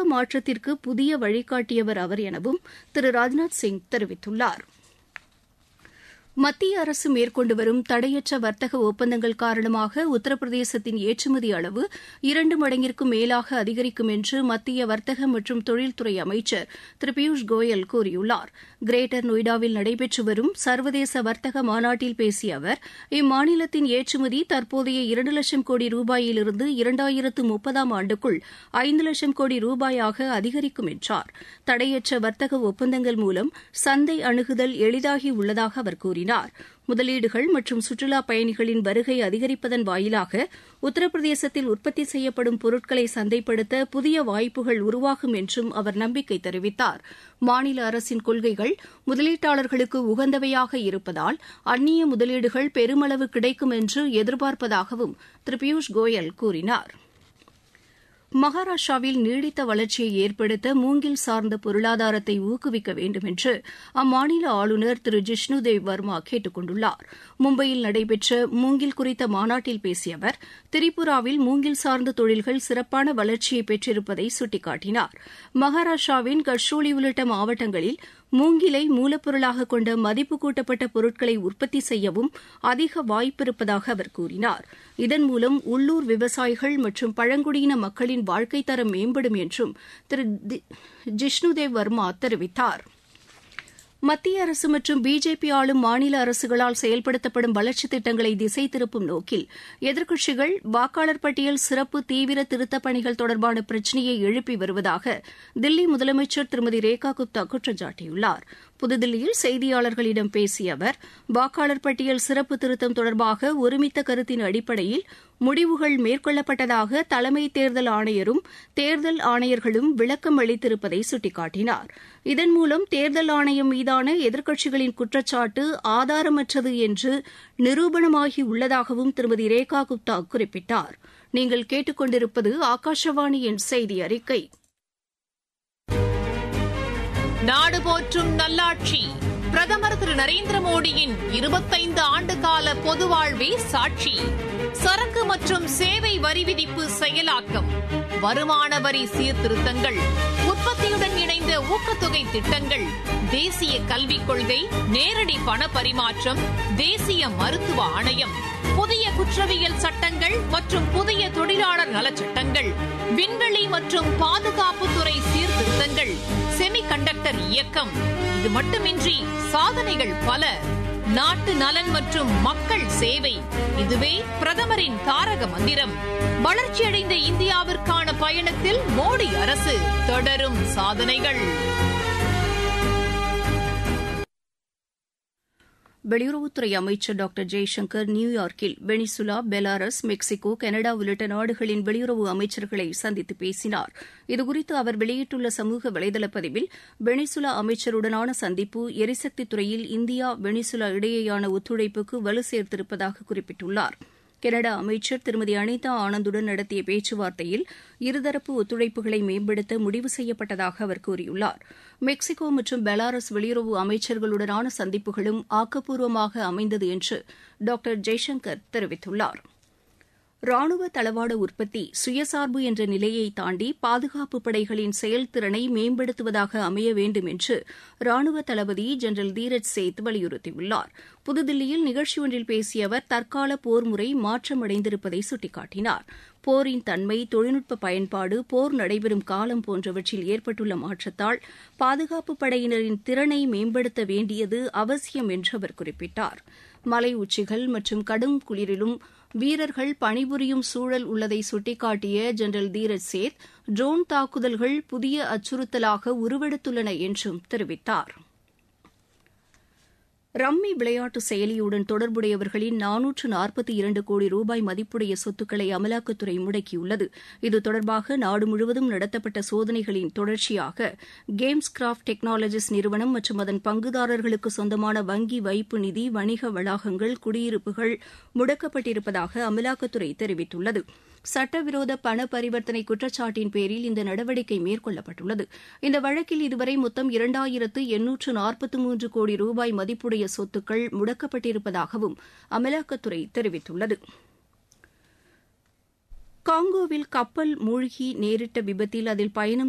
சமூக மாற்றத்திற்கு புதிய வழிகாட்டியவர் அவர் எனவும் திரு ராஜ்நாத் சிங் தெரிவித்துள்ளார் மத்திய அரசு மேற்கொண்டு வரும் தடையற்ற வர்த்தக ஒப்பந்தங்கள் காரணமாக உத்தரப்பிரதேசத்தின் ஏற்றுமதி அளவு இரண்டு மடங்கிற்கும் மேலாக அதிகரிக்கும் என்று மத்திய வர்த்தக மற்றும் தொழில்துறை அமைச்சர் திரு பியூஷ் கோயல் கூறியுள்ளார் கிரேட்டர் நொய்டாவில் நடைபெற்று வரும் சர்வதேச வர்த்தக மாநாட்டில் பேசிய அவர் இம்மாநிலத்தின் ஏற்றுமதி தற்போதைய இரண்டு லட்சம் கோடி ரூபாயிலிருந்து இரண்டாயிரத்து முப்பதாம் ஆண்டுக்குள் ஐந்து லட்சம் கோடி ரூபாயாக அதிகரிக்கும் என்றார் தடையற்ற வர்த்தக ஒப்பந்தங்கள் மூலம் சந்தை அணுகுதல் எளிதாகி உள்ளதாக அவர் கூறினார் கூறினார் முதலீடுகள் மற்றும் சுற்றுலா பயணிகளின் வருகை அதிகரிப்பதன் வாயிலாக உத்தரப்பிரதேசத்தில் உற்பத்தி செய்யப்படும் பொருட்களை சந்தைப்படுத்த புதிய வாய்ப்புகள் உருவாகும் என்றும் அவர் நம்பிக்கை தெரிவித்தார் மாநில அரசின் கொள்கைகள் முதலீட்டாளர்களுக்கு உகந்தவையாக இருப்பதால் அந்நிய முதலீடுகள் பெருமளவு கிடைக்கும் என்று எதிர்பார்ப்பதாகவும் திரு பியூஷ் கோயல் கூறினார் மகாராஷ்டிராவில் நீடித்த வளர்ச்சியை ஏற்படுத்த மூங்கில் சார்ந்த பொருளாதாரத்தை ஊக்குவிக்க வேண்டும் என்று அம்மாநில ஆளுநர் திரு ஜிஷ்ணுதேவ் வர்மா கேட்டுக் கொண்டுள்ளார் மும்பையில் நடைபெற்ற மூங்கில் குறித்த மாநாட்டில் பேசிய அவர் திரிபுராவில் மூங்கில் சார்ந்த தொழில்கள் சிறப்பான வளர்ச்சியை பெற்றிருப்பதை சுட்டிக்காட்டினார் மகாராஷ்டிராவின் கட்சோலி உள்ளிட்ட மாவட்டங்களில் மூங்கிலை மூலப்பொருளாக கொண்ட மதிப்பு கூட்டப்பட்ட பொருட்களை உற்பத்தி செய்யவும் அதிக வாய்ப்பிருப்பதாக அவர் கூறினார் இதன் மூலம் உள்ளூர் விவசாயிகள் மற்றும் பழங்குடியின மக்களின் வாழ்க்கைத் தரம் மேம்படும் என்றும் திரு ஜிஷ்ணுதேவ் வர்மா தெரிவித்தார் மத்திய அரசு மற்றும் பிஜேபி ஆளும் மாநில அரசுகளால் செயல்படுத்தப்படும் வளர்ச்சித் திட்டங்களை திசை திருப்பும் நோக்கில் எதிர்க்கட்சிகள் வாக்காளர் பட்டியல் சிறப்பு தீவிர திருத்தப் பணிகள் தொடர்பான பிரச்சினையை எழுப்பி வருவதாக தில்லி முதலமைச்சர் திருமதி ரேகா குப்தா குற்றம் சாட்டியுள்ளார் புதுதில்லியில் செய்தியாளர்களிடம் பேசிய அவர் வாக்காளர் பட்டியல் சிறப்பு திருத்தம் தொடர்பாக ஒருமித்த கருத்தின் அடிப்படையில் முடிவுகள் மேற்கொள்ளப்பட்டதாக தலைமை தேர்தல் ஆணையரும் தேர்தல் ஆணையர்களும் விளக்கம் அளித்திருப்பதை சுட்டிக்காட்டினார் இதன் மூலம் தேர்தல் ஆணையம் மீதான எதிர்க்கட்சிகளின் குற்றச்சாட்டு ஆதாரமற்றது என்று நிரூபணமாகி உள்ளதாகவும் திருமதி ரேகா குப்தா குறிப்பிட்டார் நீங்கள் கேட்டுக்கொண்டிருப்பது ஆகாஷவாணியின் செய்தி அறிக்கை நாடு போற்றும் நல்லாட்சி பிரதமர் திரு நரேந்திர மோடியின் இருபத்தைந்து ஆண்டு கால பொது வாழ்வே சாட்சி சரக்கு மற்றும் சேவை வரி விதிப்பு செயலாக்கம் வருமான வரி சீர்திருத்தங்கள் உற்பத்தியுடன் இணைந்த ஊக்கத்தொகை திட்டங்கள் தேசிய கல்விக் கொள்கை நேரடி பண பரிமாற்றம் தேசிய மருத்துவ ஆணையம் புதிய குற்றவியல் சட்டங்கள் மற்றும் புதிய தொழிலாளர் நலச்சட்டங்கள் விண்வெளி மற்றும் பாதுகாப்புத்துறை சீர்திருத்தங்கள் செமி கண்டக்டர் இயக்கம் இது மட்டுமின்றி சாதனைகள் பல நாட்டு நலன் மற்றும் மக்கள் சேவை இதுவே பிரதமரின் தாரக மந்திரம் வளர்ச்சியடைந்த இந்தியாவிற்கான பயணத்தில் மோடி அரசு தொடரும் சாதனைகள் வெளியுறவுத்துறை அமைச்சர் டாக்டர் ஜெய்சங்கர் நியூயார்க்கில் வெனிசுலா பெலாரஸ் மெக்சிகோ கனடா உள்ளிட்ட நாடுகளின் வெளியுறவு அமைச்சர்களை சந்தித்து பேசினார் இதுகுறித்து அவர் வெளியிட்டுள்ள சமூக வலைதள பதிவில் வெனிசுலா அமைச்சருடனான சந்திப்பு எரிசக்தி துறையில் இந்தியா வெனிசுலா இடையேயான ஒத்துழைப்புக்கு வலு சேர்த்திருப்பதாக குறிப்பிட்டுள்ளார் கனடா அமைச்சர் திருமதி அனிதா ஆனந்துடன் நடத்திய பேச்சுவார்த்தையில் இருதரப்பு ஒத்துழைப்புகளை மேம்படுத்த முடிவு செய்யப்பட்டதாக அவர் கூறியுள்ளார் மெக்சிகோ மற்றும் பெலாரஸ் வெளியுறவு அமைச்சர்களுடனான சந்திப்புகளும் ஆக்கப்பூர்வமாக அமைந்தது என்று டாக்டர் ஜெய்சங்கர் தெரிவித்துள்ளார் ராணுவ தளவாட உற்பத்தி சுயசார்பு என்ற நிலையை தாண்டி பாதுகாப்பு படைகளின் செயல்திறனை மேம்படுத்துவதாக அமைய வேண்டும் என்று ராணுவ தளபதி ஜெனரல் தீரஜ் சேத் வலியுறுத்தியுள்ளார் புதுதில்லியில் நிகழ்ச்சி ஒன்றில் பேசிய அவர் தற்கால போர் முறை மாற்றமடைந்திருப்பதை சுட்டிக்காட்டினார் போரின் தன்மை தொழில்நுட்ப பயன்பாடு போர் நடைபெறும் காலம் போன்றவற்றில் ஏற்பட்டுள்ள மாற்றத்தால் பாதுகாப்பு படையினரின் திறனை மேம்படுத்த வேண்டியது அவசியம் என்று அவர் குறிப்பிட்டார் மலை உச்சிகள் மற்றும் கடும் குளிரிலும் வீரர்கள் பணிபுரியும் சூழல் உள்ளதை சுட்டிக்காட்டிய ஜெனரல் தீரஜ் சேத் ட்ரோன் தாக்குதல்கள் புதிய அச்சுறுத்தலாக உருவெடுத்துள்ளன என்றும் தெரிவித்தார் ரம்மி விளையாட்டு செயலியுடன் தொடர்புடையவர்களின் நானூற்று நாற்பத்தி இரண்டு கோடி ரூபாய் மதிப்புடைய சொத்துக்களை அமலாக்கத்துறை முடக்கியுள்ளது இது தொடர்பாக நாடு முழுவதும் நடத்தப்பட்ட சோதனைகளின் தொடர்ச்சியாக கேம்ஸ் கிராப்ட் டெக்னாலஜிஸ் நிறுவனம் மற்றும் அதன் பங்குதாரர்களுக்கு சொந்தமான வங்கி வைப்பு நிதி வணிக வளாகங்கள் குடியிருப்புகள் முடக்கப்பட்டிருப்பதாக அமலாக்கத்துறை தெரிவித்துள்ளது சட்டவிரோத பண பரிவர்த்தனை குற்றச்சாட்டின் பேரில் இந்த நடவடிக்கை மேற்கொள்ளப்பட்டுள்ளது இந்த வழக்கில் இதுவரை மொத்தம் இரண்டாயிரத்து எண்ணூற்று நாற்பத்தி மூன்று கோடி ரூபாய் மதிப்புடைய சொத்துக்கள் முடக்கப்பட்டிருப்பதாகவும் அமலாக்கத்துறை தெரிவித்துள்ளது காங்கோவில் கப்பல் மூழ்கி நேரிட்ட விபத்தில் அதில் பயணம்